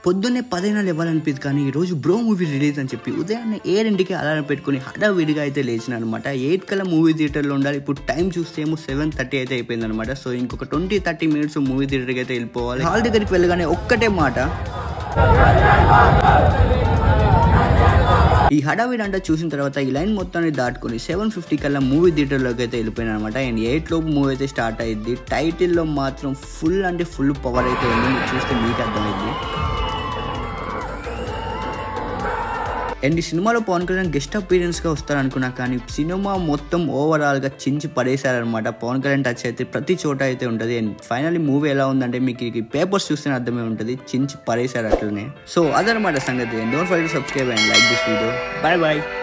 పొద్దున్నే పదైనా ఇవ్వాలనిపించదు కానీ ఈ రోజు బ్రో మూవీ రిలీజ్ అని చెప్పి ఉదయాన్నే ఏడింటికి అలారం పెట్టుకుని హడావిడిగా అయితే లేచిన అనమాట ఎయిట్ కల్లా మూవీ థియేటర్లో ఉండాలి ఇప్పుడు టైం చూస్తే ఏమో సెవెన్ థర్టీ అయితే అయిపోయింది అనమాట సో ఇంకొక ట్వంటీ థర్టీ మినిట్స్ మూవీ థియేటర్కి అయితే వెళ్ళిపోవాలి హాల్ దగ్గరికి వెళ్ళగానే ఒక్కటే మాట ఈ హడావిడి అంతా చూసిన తర్వాత ఈ లైన్ మొత్తాన్ని దాటుకొని సెవెన్ ఫిఫ్టీ కల్లా మూవీ థియేటర్లోకి అయితే వెళ్ళిపోయిన అనమాట అండ్ ఎయిట్ లోపు మూవీ అయితే స్టార్ట్ అయ్యింది టైటిల్లో మాత్రం ఫుల్ అంటే ఫుల్ పవర్ అయితే ఉంది మీరు చూస్తే మీకు అర్థమైంది అండ్ ఈ సినిమాలో పవన్ కళ్యాణ్ గెస్ట్ అపీరియన్స్ గా వస్తారనుకున్నా కానీ సినిమా మొత్తం ఓవరాల్ గా చించి పడేశారనమాట పవన్ కళ్యాణ్ టచ్ అయితే ప్రతి చోట అయితే ఉంటుంది అండ్ ఫైనల్లీ మూవీ ఎలా ఉందంటే మీకు ఈ పేపర్స్ చూస్తే అర్థమే ఉంటుంది చించి పడేశారు అట్లనే సో అదనమాట సంగతి don't for subscribe and like this video bye bye